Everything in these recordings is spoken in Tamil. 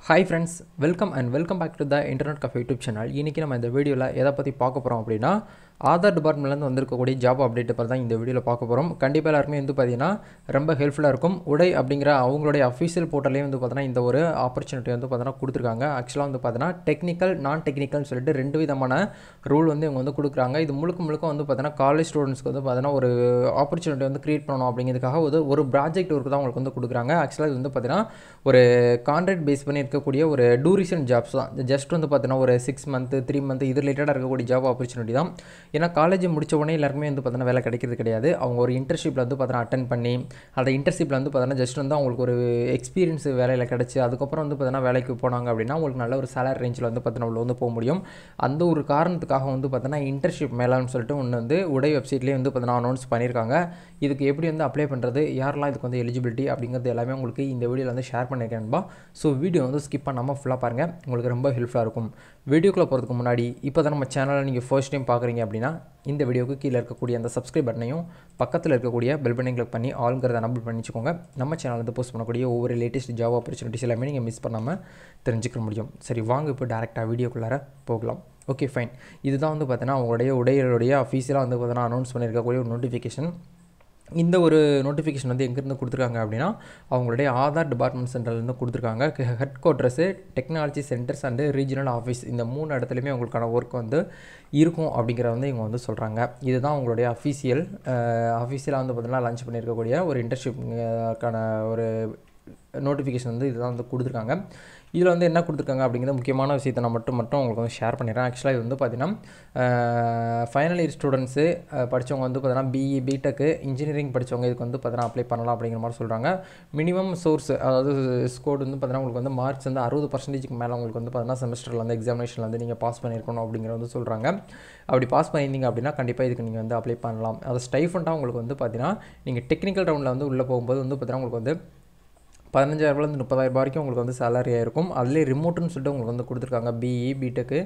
hi friends welcome and welcome back to the internet cafe YouTube channel இன்றைக்கி நம்ம இந்த வீடியோவில் எதை பற்றி பார்க்க போகிறோம் அப்படின்னா ஆதார் டிபார்ட்மெண்ட்லேருந்து வந்திருக்கக்கூடிய ஜாப் அப்டேட் பற்றி தான் இந்த வீடியோவில் பார்க்க போகிறோம் கண்டிப்பாக எல்லாருமே வந்து பார்த்தீங்கன்னா ரொம்ப ஹெல்ப்ஃபுல்லாக இருக்கும் உடை அப்படிங்கிற அவங்களுடைய அஃபீஷியல் போர்ட்டலே வந்து பார்த்தீங்கன்னா இந்த ஒரு ஆப்பர்ச்சுனிட்டி வந்து பார்த்தீங்கன்னா கொடுத்துருக்காங்க ஆக்சுவலாக வந்து பார்த்தீங்கன்னா டெக்னிக்கல் நான் டெக்னிக்கல்னு சொல்லிட்டு ரெண்டு விதமான ரூல் வந்து இவங்க வந்து கொடுக்குறாங்க இது முழுக்க முழுக்க வந்து பார்த்தீங்கன்னா காலேஜ் ஸ்டூடெண்ட்ஸ்க்கு வந்து பார்த்தீங்கன்னா ஒரு ஆப்பர்ச்சுனிட்டி வந்து க்ரியேட் பண்ணணும் அப்படிங்கிறதுக்காக ஒரு ஒரு ப்ராஜெக்ட் ஒர்க் தான் உங்களுக்கு வந்து கொடுக்குறாங்க ஆக்சுவலாக இது வந்து பார்த்தீங்கன்னா ஒரு கான்ட்ராக்ட் பேஸ் பண்ணி இருக்கக்கூடிய ஒரு டூரிஷன் ஜாப்ஸ் தான் ஜஸ்ட் வந்து பார்த்தீங்கன்னா ஒரு சிக்ஸ் மந்த்து த்ரீ மந்த் இது ரிலேட்டடாக இருக்கக்கூடிய ஜாப் ஆப்பர்ச்சுனிட்டி தான் ஏன்னா காலேஜ் முடிச்ச உடனே எல்லாருக்குமே வந்து பார்த்தீங்கன்னா வேலை கிடைக்கிறது கிடையாது அவங்க ஒரு இன்டர்ன்ஷிப்பில் வந்து பார்த்தீங்கன்னா அட்டன் பண்ணி அந்த இன்டர்ன்ஷிப்பில் வந்து பார்த்தீங்கன்னா ஜஸ்ட் வந்து அவங்களுக்கு ஒரு எக்ஸ்பீரியன்ஸ் வேலையில் கிடச்சி அதுக்கப்புறம் வந்து பார்த்தீங்கன்னா வேலைக்கு போனாங்க அப்படின்னா அவங்களுக்கு நல்ல ஒரு சேலரி ரேஞ்சில் வந்து பார்த்தீங்கன்னா உள்ள வந்து போக முடியும் அந்த ஒரு காரணத்துக்காக வந்து பார்த்தீங்கன்னா இன்டர்ன்ஷிப் மேலான்னு சொல்லிட்டு ஒன்று வந்து உடை வெப்சைட்லேயே வந்து பார்த்தீங்கன்னா அனௌன்ஸ் பண்ணியிருக்காங்க இதுக்கு எப்படி வந்து அப்ளை பண்ணுறது யாரெல்லாம் இதுக்கு வந்து எலிஜிபிலிட்டி அப்படிங்கிறது எல்லாமே உங்களுக்கு இந்த வீடியோவில் வந்து ஷேர் பண்ணியிருக்கேன்பா ஸோ வீடியோ வந்து ஸ்கிப் பண்ணாமல் ஃபுல்லாக பாருங்கள் உங்களுக்கு ரொம்ப ஹெல்ப்ஃபுல்லாக இருக்கும் வீடியோக்குள்ளே போகிறதுக்கு முன்னாடி இப்போ தான் நம்ம சேனலை நீங்கள் ஃபர்ஸ்ட் டைம் பார்க்குறீங்க அப்படின்னா இந்த வீடியோக்கு கீழே இருக்கக்கூடிய அந்த சப்ஸ்கிரைப் பட்டனையும் பக்கத்தில் இருக்கக்கூடிய பெல் பட்டனையும் கிளிக் பண்ணி ஆளுங்கிறத நம்பர் பண்ணி வச்சுக்கோங்க நம்ம சேனல் வந்து போஸ்ட் பண்ணக்கூடிய ஒவ்வொரு லேட்டஸ்ட் ஜாப் ஆப்பர்ச்சுனிட்டிஸ் எல்லாமே நீங்கள் மிஸ் பண்ணாமல் தெரிஞ்சுக்க முடியும் சரி வாங்க இப்போ டேரெக்டாக வீடியோக்குள்ளார போகலாம் ஓகே ஃபைன் இதுதான் வந்து பார்த்தீங்கன்னா அவங்களுடைய உடைகளுடைய அஃபீஷியலாக வந்து பார்த்தீங்கன்னா அனௌன்ஸ் பண்ணியிருக்கக்கூடிய ஒரு நோட்டிஃபிகேஷன் இந்த ஒரு நோட்டிஃபிகேஷன் வந்து எங்கேருந்து கொடுத்துருக்காங்க அப்படின்னா அவங்களுடைய ஆதார் டிபார்ட்மெண்ட் சென்டர்லேருந்து கொடுத்துருக்காங்க headquarters technology centres and regional office இந்த மூணு இடத்துலையுமே அவங்களுக்கான ஒர்க் வந்து இருக்கும் அப்படிங்கிறத வந்து இவங்க வந்து சொல்கிறாங்க இதுதான் அவங்களுடைய அஃபீஷியல் அஃபீஷியலாக வந்து பார்த்திங்கன்னா லான்ச் பண்ணியிருக்கக்கூடிய ஒரு இன்டர்ன்ஷிப்க்கான ஒரு நோட்டிஃபிகேஷன் வந்து இதுதான் வந்து கொடுத்துருக்காங்க இதில் வந்து என்ன கொடுத்துருக்காங்க அப்படிங்கிற முக்கியமான விஷயத்தை நான் மட்டும் மட்டும் உங்களுக்கு வந்து ஷேர் பண்ணிடுறேன் ஆக்சுவலாக இது வந்து பார்த்தீங்கன்னா ஃபைனல் இயர் ஸ்டூடெண்ட்ஸு படித்தவங்க வந்து பார்த்தீங்கன்னா பிஇ பிடெக்கு இன்ஜினியரிங் படித்தவங்க இதுக்கு வந்து பார்த்தீங்கன்னா அப்ளை பண்ணலாம் அப்படிங்கிற மாதிரி சொல்கிறாங்க மினிமம் சோர்ஸ் அதாவது ஸ்கோர் வந்து பார்த்தீங்கன்னா உங்களுக்கு வந்து மார்க்ஸ் வந்து அறுபது பர்சன்டேஜ்க்கு மேலே உங்களுக்கு வந்து பார்த்தீங்கன்னா செமஸ்டரில் வந்து எக்ஸாமினேஷனில் வந்து நீங்கள் பாஸ் பண்ணியிருக்கணும் அப்படிங்கிற வந்து சொல்கிறாங்க அப்படி பாஸ் பண்ணியிருந்தீங்க அப்படின்னா கண்டிப்பாக இதுக்கு நீங்கள் வந்து அப்ளை பண்ணலாம் அது ஸ்டைஃபண்டாக உங்களுக்கு வந்து பார்த்தீங்கன்னா நீங்கள் டெக்னிக்கல் ரவுண்டில் வந்து உள்ளே போகும்போது வந்து பார்த்தீங்கன்னா உங்களுக்கு வந்து பதினஞ்சாயிரரூபாலேருந்து முப்பதாயிரம் வரைக்கும் உங்களுக்கு வந்து சேலரியாக இருக்கும் அதிலே ரிமோட்டுன்னு சொல்லிட்டு உங்களுக்கு வந்து கொடுத்துருக்காங்க பிஇ பிடெக்கு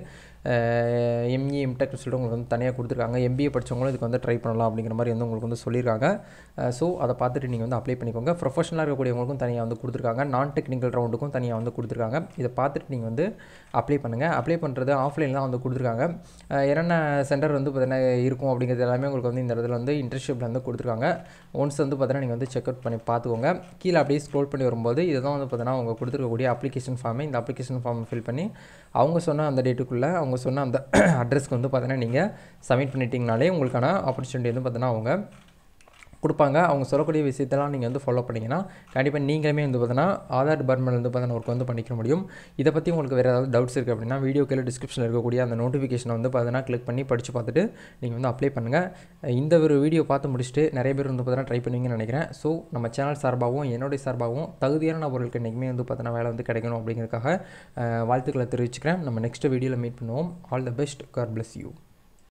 எம்இ எம்டெக் சொல்லிட்டு உங்களுக்கு வந்து தனியாக கொடுத்துருக்காங்க எம்பிஏ படித்தவங்களும் இதுக்கு வந்து ட்ரை பண்ணலாம் அப்படிங்கிற மாதிரி வந்து உங்களுக்கு வந்து சொல்லியிருக்காங்க ஸோ அதை பார்த்துட்டு நீங்கள் வந்து அப்ளை பண்ணிக்கோங்க ப்ரொஃபஷனலாக இருக்கக்கூடியவங்களுக்கும் தனியாக வந்து கொடுத்துருக்காங்க நான் டெக்னிக்கல் ரவுண்டுக்கும் தனியாக வந்து கொடுத்துருக்காங்க இதை பார்த்துட்டு நீங்கள் வந்து அப்ளை பண்ணுங்கள் அப்ளை பண்ணுறது ஆஃப்லைனில் தான் வந்து கொடுத்துருக்காங்க என்னென்ன சென்டர் வந்து பார்த்தீங்கன்னா இருக்கும் அப்படிங்கிறது எல்லாமே உங்களுக்கு வந்து இந்த இடத்துல வந்து இன்டர்ன்ஷிப்பில் வந்து கொடுத்துருக்காங்க ஒன்ஸ் வந்து பார்த்தீங்கன்னா நீங்கள் வந்து செக் அவுட் பண்ணி பார்த்துக்கோங்க கீழே அப்படியே ஸ்க்ரோல் பண்ணி வரும்போது இதுதான் வந்து பார்த்தீங்கன்னா அவங்க கொடுத்துருக்கக்கூடிய அப்ளிகேஷன் ஃபார்மே இந்த அப்ளிகேஷன் ஃபார்ம் ஃபில் பண்ணி அவங்க சொன்ன அந்த டேட்டுக்குள்ளே அவங்க சொன்ன அந்த அட்ரஸ்க்கு வந்து பார்த்தீங்கன்னா நீங்கள் சப்மிட் பண்ணிட்டீங்கனாலே உங்களுக்கான ஆப்பர்ச்சுனிட்டி வந்து பார்த்தீங்கன்னா அவங்க கொடுப்பாங்க அவங்க சொல்லக்கூடிய விஷயத்தெல்லாம் நீங்கள் வந்து ஃபாலோ பண்ணிங்கன்னா கண்டிப்பாக நீங்களுமே வந்து பார்த்தீங்கன்னா ஆதார் டிபார்ட்மெண்ட் வந்து பார்த்தீங்கன்னா ஒர்க் வந்து பண்ணிக்க முடியும் இதை பற்றி உங்களுக்கு வேறு ஏதாவது டவுட்ஸ் இருக்குது அப்படின்னா வீடியோ கீழே டிஸ்கிரிப்ஷனில் இருக்கக்கூடிய அந்த நோட்டிஃபிகேஷனை வந்து பார்த்தீங்கன்னா கிளிக் பண்ணி படித்து பார்த்துட்டு நீங்கள் வந்து அப்ளை பண்ணுங்கள் இந்த ஒரு வீடியோ பார்த்து முடிச்சுட்டு நிறைய பேர் வந்து பார்த்தீங்கன்னா ட்ரை பண்ணுவீங்கன்னு நினைக்கிறேன் ஸோ நம்ம சேனல் சார்பாகவும் என்னுடைய சார்பாகவும் தகுதியான நபர்களுக்கு என்றைக்குமே வந்து பார்த்தீங்கன்னா வேலை வந்து கிடைக்கணும் அப்படிங்கிறதுக்காக வாழ்த்துக்களை தெரிவிச்சுக்கிறேன் நம்ம நெக்ஸ்ட் வீடியோவில் மீட் பண்ணுவோம் all the best car plus you